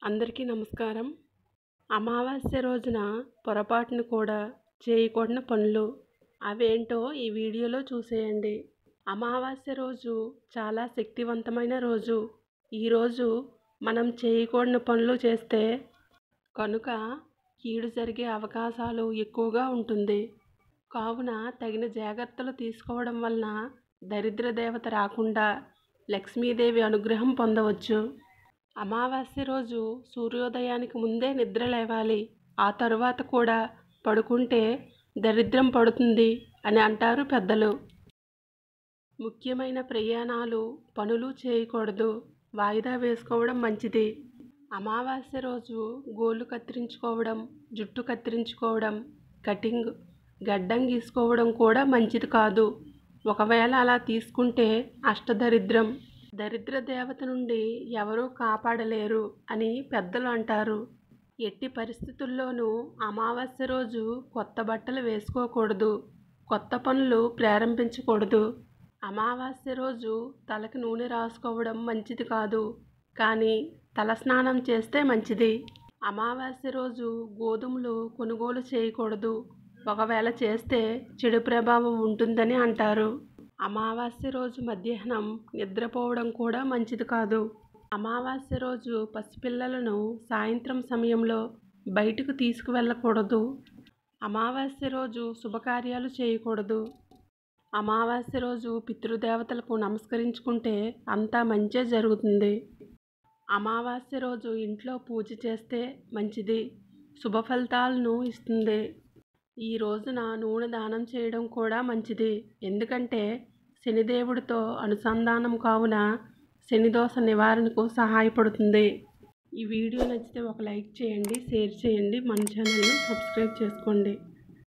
అందరికీ నమస్కారం అమావాస్య రోజున పొరపాటున కూడా చేయకూడని పనులు అవేంటో ఈ వీడియోలో చూసేయండి అమావాస్య రోజు చాలా శక్తివంతమైన రోజు ఈరోజు మనం చేయకూడని పనులు చేస్తే కనుక కీడు జరిగే అవకాశాలు ఎక్కువగా ఉంటుంది కావున తగిన జాగ్రత్తలు తీసుకోవడం వలన దరిద్ర దేవత రాకుండా లక్ష్మీదేవి అనుగ్రహం పొందవచ్చు అమావాస్య రోజు సూర్యోదయానికి ముందే నిద్ర లేవాలి ఆ తరువాత కూడా పడుకుంటే దరిద్రం పడుతుంది అని అంటారు పెద్దలు ముఖ్యమైన ప్రయాణాలు పనులు చేయకూడదు వాయిదా వేసుకోవడం మంచిది అమావాస్య రోజు గోళ్ళు కత్తిరించుకోవడం జుట్టు కత్తిరించుకోవడం కటింగ్ గడ్డం గీసుకోవడం కూడా మంచిది కాదు ఒకవేళ అలా తీసుకుంటే అష్టదరిద్రం దరిద్ర దేవత నుండి ఎవరూ కాపాడలేరు అని పెద్దలు అంటారు ఎట్టి పరిస్థితుల్లోనూ అమావాస్య రోజు కొత్త బట్టలు వేసుకోకూడదు కొత్త పనులు ప్రారంభించకూడదు అమావాస్య రోజు తలకి నూనె రాసుకోవడం మంచిది కాదు కానీ తలస్నానం చేస్తే మంచిది అమావాస్య రోజు గోధుమలు కొనుగోలు చేయకూడదు ఒకవేళ చేస్తే చెడు ప్రభావం ఉంటుందని అంటారు అమావాస్య రోజు మధ్యాహ్నం నిద్రపోవడం కూడా మంచిది కాదు అమావాస్య రోజు పసిపిల్లలను సాయంత్రం సమయంలో బయటకు తీసుకువెళ్ళకూడదు అమావాస్య రోజు శుభకార్యాలు చేయకూడదు అమావాస్య రోజు పితృదేవతలకు నమస్కరించుకుంటే అంతా మంచే జరుగుతుంది అమావాస్య రోజు ఇంట్లో పూజ చేస్తే మంచిది శుభ ఫలితాలను ఇస్తుంది ఈ రోజున నూనె దానం చేయడం కూడా మంచిది ఎందుకంటే శనిదేవుడితో అనుసంధానం కావున శనిదోష నివారణకు సహాయపడుతుంది ఈ వీడియో నచ్చితే ఒక లైక్ చేయండి షేర్ చేయండి మన ఛానల్ని సబ్స్క్రైబ్ చేసుకోండి